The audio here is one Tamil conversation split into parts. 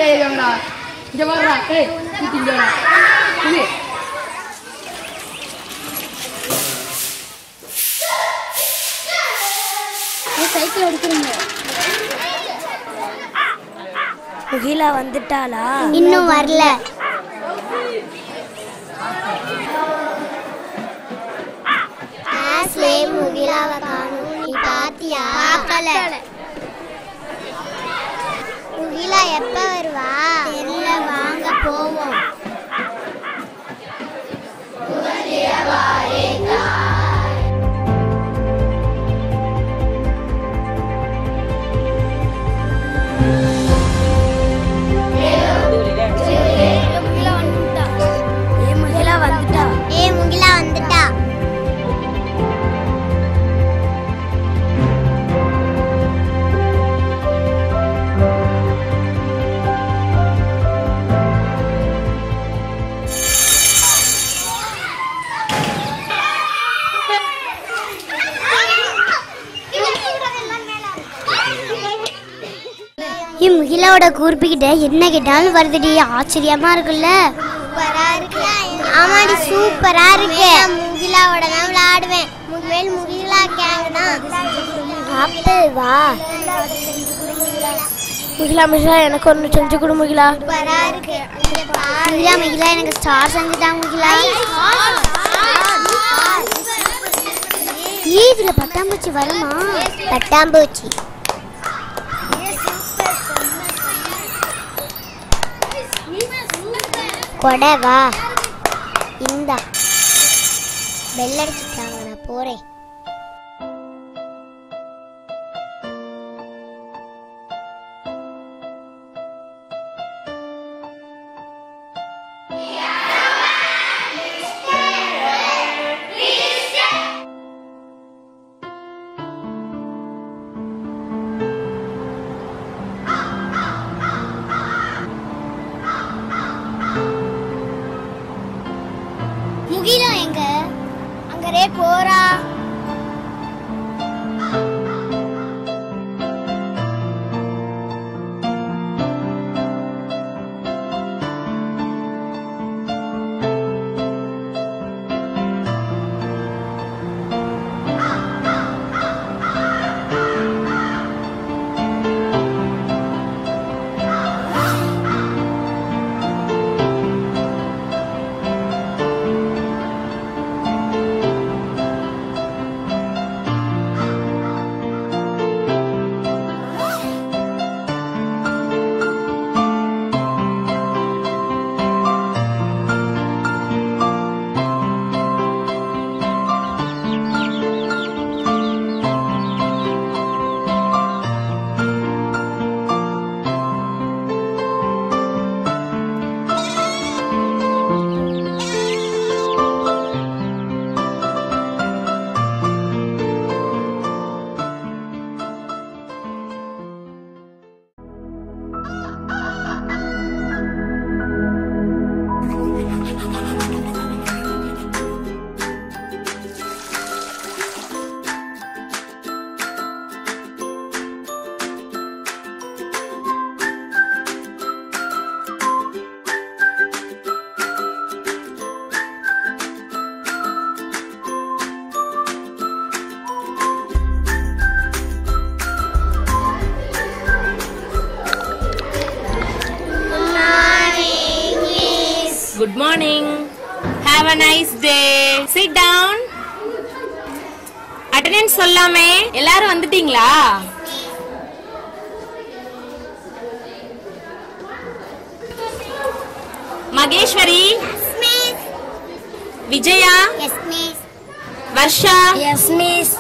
கீழே ஏறிவாங்கடா இங்க வாங்கடா ஏய் தூக்கி இங்க வாடா இது சைக்கிள் எடுக்கிறீங்க முகிலா வந்துட்டாளா இன்னும் வரல கிளாஸ்ல முகிலாவை காணும் நீ பாத்தியா பார்க்கல முகிலா எப்ப வருவா தெரியல வாங்க போவோம் ஏ முகிலா வந்துட்டா ஏ முகிலா வந்துட்டா ஏ முகிலாவோட கூர்ப்பிக்கிட்ட என்ன கேட்டாலும் வருதுடி ஆச்சரியமா இருக்குல்ல சூப்பரா இருக்கு ஆமாடி சூப்பரா இருக்கு முகிலாவோட தான் விளையாடுவேன் மேல் முகிலா கேங் தான் ஆப்பிள் வா முகிலா முகிலா எனக்கு ஒன்று செஞ்சு கொடு முகிலா சூப்பரா இருக்கு முகிலா முகிலா எனக்கு ஸ்டார் செஞ்சுட்டாங்க முகிலா ஏய் இதுல பட்டாம்பூச்சி வருமா பட்டாம்பூச்சி கொடை வா இந்தா பெல் அடிச்சுட்டாங்க நான் போறேன் முகிலா எங்க அங்கரே போறா Good morning. Have a nice day. Sit down. Attendance சொல்லாமே எல்லாரும் வந்துட்டீங்களா Maheswari Vijaya yes miss Varsha yes miss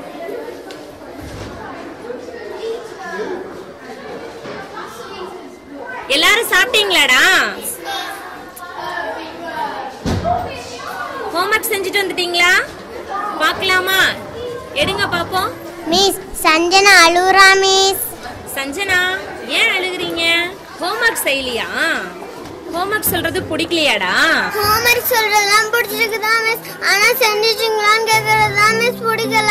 எல்லாரும் சாப்பிட்டீங்களாடா ஹோம்ஒர்க் செஞ்சுட்டு வந்துட்டீங்களா பார்க்கலாமா எடுங்க பாப்போம் மிஸ் சஞ்சனா அழுறா மிஸ் சஞ்சனா ஏன் அழுகுறீங்க ஹோம்ஒர்க் செய்யலையா ஹோம்ஒர்க் சொல்றது பிடிக்கலையாடா ஹோம்ஒர்க் சொல்றதெல்லாம் பிடிச்சிருக்கு தான் மிஸ் ஆனா செஞ்சுச்சிங்களான்னு கேக்குறது தான் மிஸ் பிடிக்கல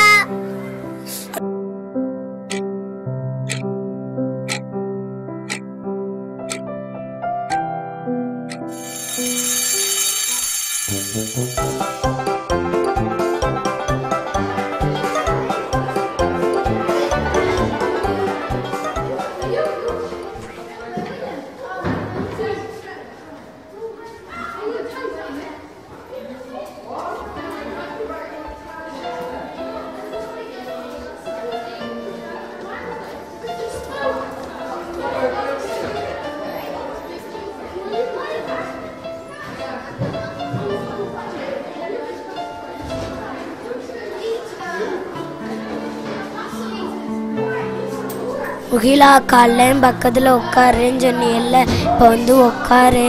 முகிலா காலையும் பக்கத்தில் உட்காருன்னு சொன்னியல்ல இப்போ வந்து உட்காரு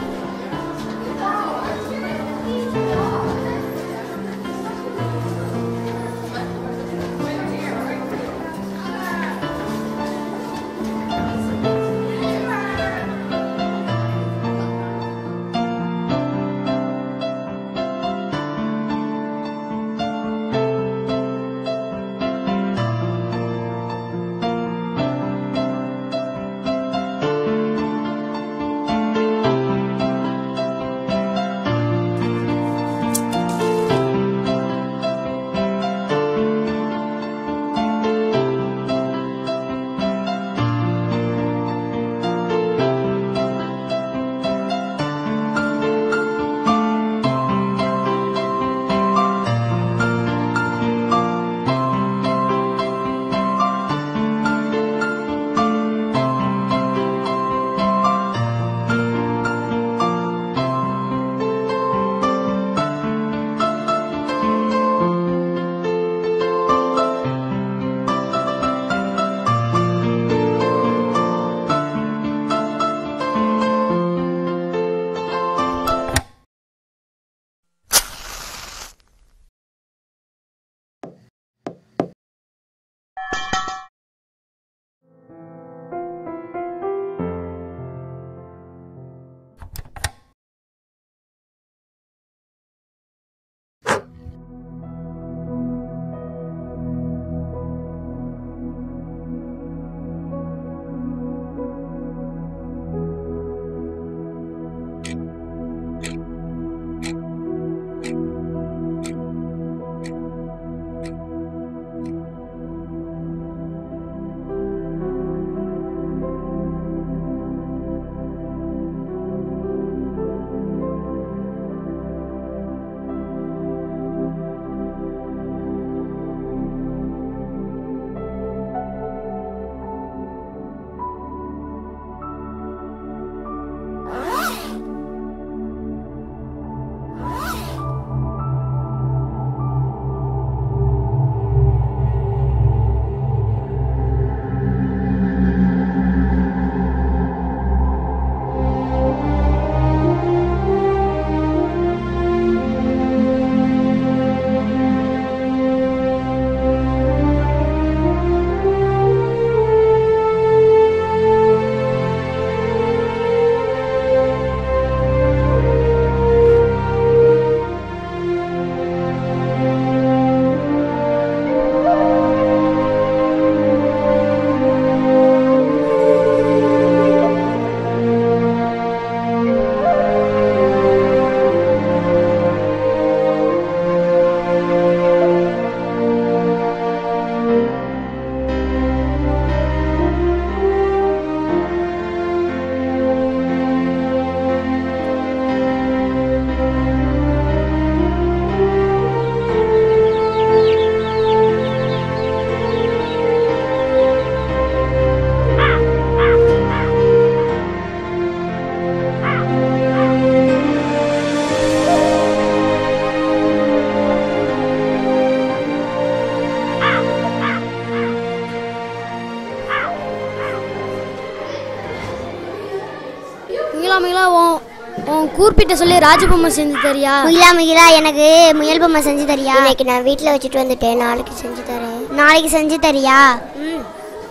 மிகிலா மிகிலா உன் உன் கூர்ப்பிட்ட சொல்லி ராஜபொம்மை செஞ்சு தரியா முகிலா முகிலா எனக்கு முயல் பொம்மை செஞ்சு தரியா இன்னைக்கு நான் வீட்டில் வச்சுட்டு வந்துட்டேன் நாளைக்கு செஞ்சு தரேன் நாளைக்கு செஞ்சு தரியா ம்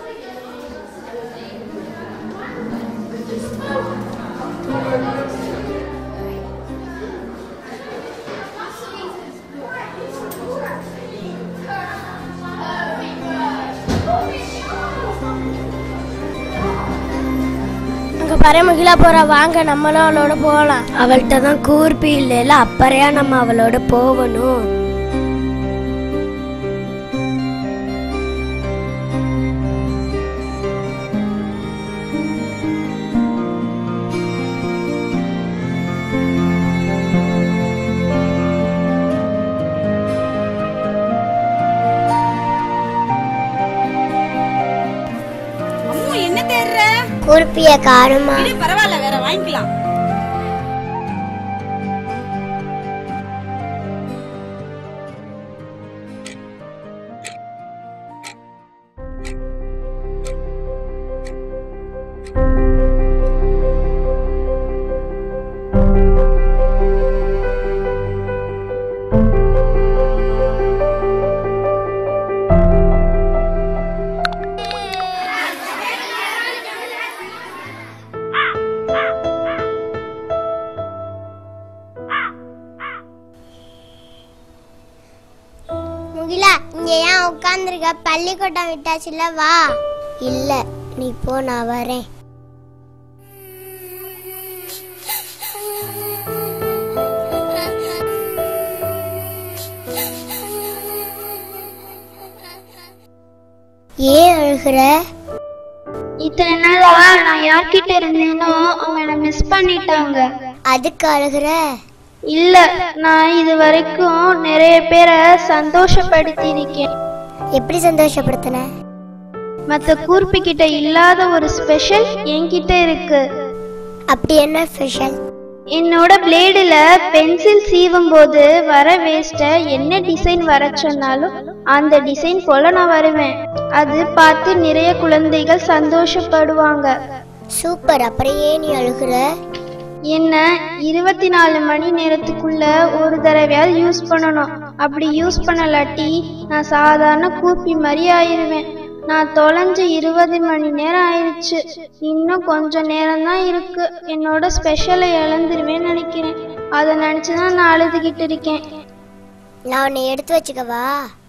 அங்கே பறை முகிலா போகிறா வாங்க நம்மளும் அவளோட போகலாம் அவள்கிட்ட தான் கூர்ப்பி இல்லைல்ல அப்பறையா நம்ம அவளோட போகணும் அம்மா என்ன தேடுற குருப்பிய காணுமா இது பரவாயில்ல வேற வாங்கிக்கலாம் இங்க ஏன் உட்காந்துருக்க பள்ளிக்கூடம் விட்டாச்சுல வா இல்ல நீ போ நான் வரேன் ஏன் அழுகிற இத்தனை நாளா நான் யார்கிட்ட இருந்தேனோ அவங்க என்னை மிஸ் பண்ணிட்டாங்க அதுக்கு அழுகிற இல்ல நான் இது வரைக்கும் நிறைய பேரை சந்தோஷப்படுத்தி இருக்கேன் எப்படி சந்தோஷப்படுத்தின மத்த கூர்ப்பி கிட்ட இல்லாத ஒரு ஸ்பெஷல் என்கிட்ட இருக்கு அப்படி என்ன ஸ்பெஷல் என்னோட பிளேடுல பென்சில் சீவும் போது வர வேஸ்ட என்ன டிசைன் வர சொன்னாலும் அந்த டிசைன் போல நான் வருவேன் அது பார்த்து நிறைய குழந்தைகள் சந்தோஷப்படுவாங்க சூப்பர் அப்புறம் ஏன் நீ அழுகுற என்ன இருபத்தி நாலு மணி நேரத்துக்குள்ள ஒரு தடவையாவது யூஸ் பண்ணணும் அப்படி யூஸ் பண்ணலாட்டி நான் சாதாரண கூப்பி மாதிரி ஆயிருவேன் நான் தொலைஞ்சு இருபது மணி நேரம் ஆயிடுச்சு இன்னும் கொஞ்ச நேரம் தான் இருக்கு என்னோட ஸ்பெஷலை இழந்துருவேன்னு நினைக்கிறேன் அதை நினைச்சுதான் நான் அழுதுகிட்டு இருக்கேன் நான் உன்னை எடுத்து வச்சுக்கவா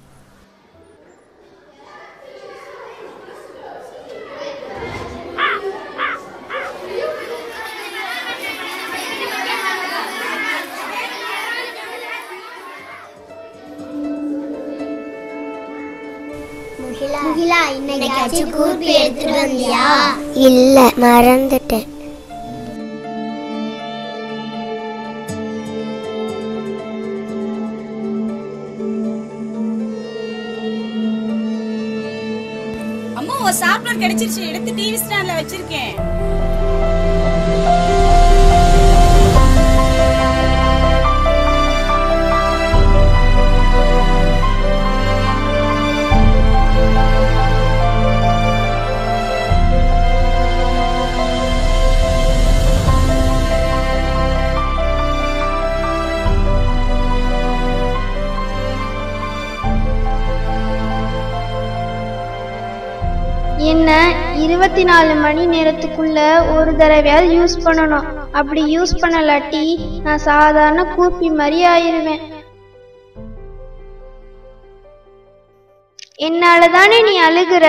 முகிலா இன்னைக்கு கூர்பி எடுத்துட்டு வந்தியா இல்ல மறந்துட்டேன் அம்மா ஒரு சாப்பிடர் கிடைச்சிருச்சு எடுத்து டிவி ஸ்டாண்ட்ல வச்சிருக்கேன் என்ன இருபத்தி நாலு மணி நேரத்துக்குள்ள ஒரு தடவையாவது யூஸ் பண்ணணும் அப்படி யூஸ் பண்ணலாட்டி நான் சாதாரண கூப்பி மாதிரி ஆயிருவேன் என்னால தானே நீ அழுகுற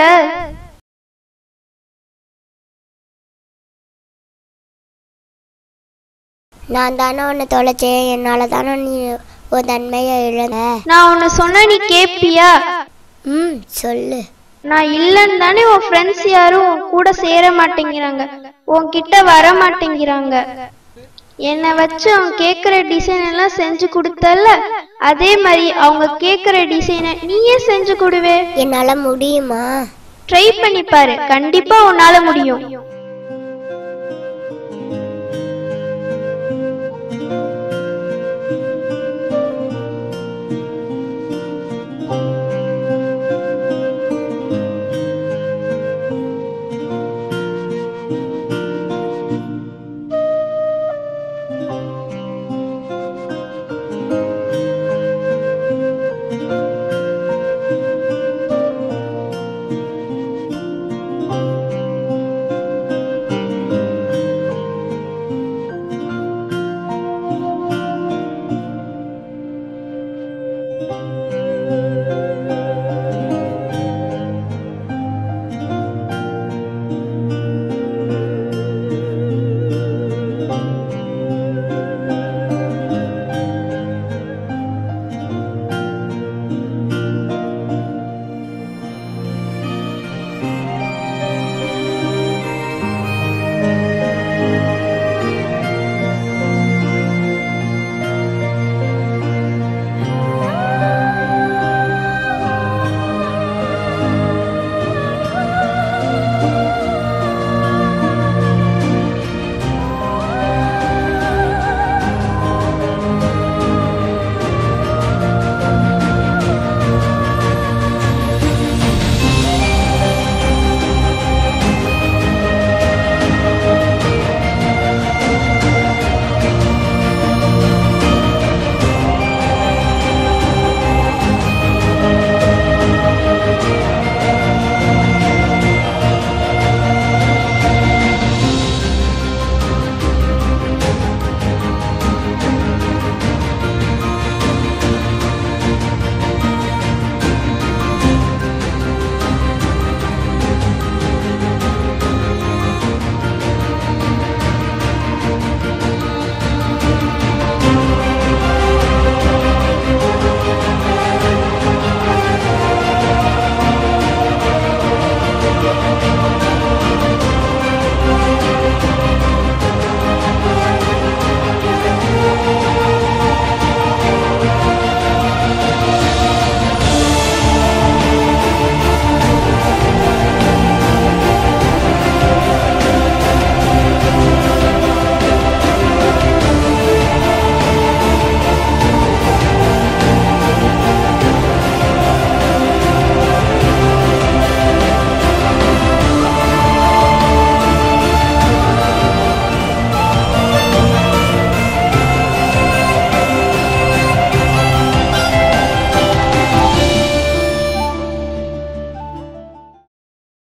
நான் தானே உன்னை தொலைச்சேன் என்னால தானே நீ உன் தன்மையை இழந்த நான் உன்னை சொன்ன நீ கேப்பியா ம் சொல்லு நான் இல்லைன்னு தானே உன் ஃப்ரெண்ட்ஸ் யாரும் உன் கூட சேர மாட்டேங்கிறாங்க உன்கிட்ட வர மாட்டேங்கிறாங்க என்னை வச்சு அவங்க கேட்குற டிசைன் எல்லாம் செஞ்சு கொடுத்தல அதே மாதிரி அவங்க கேட்குற டிசைனை நீயே செஞ்சு கொடுவே என்னால முடியுமா ட்ரை பண்ணி பாரு கண்டிப்பா உன்னால முடியும்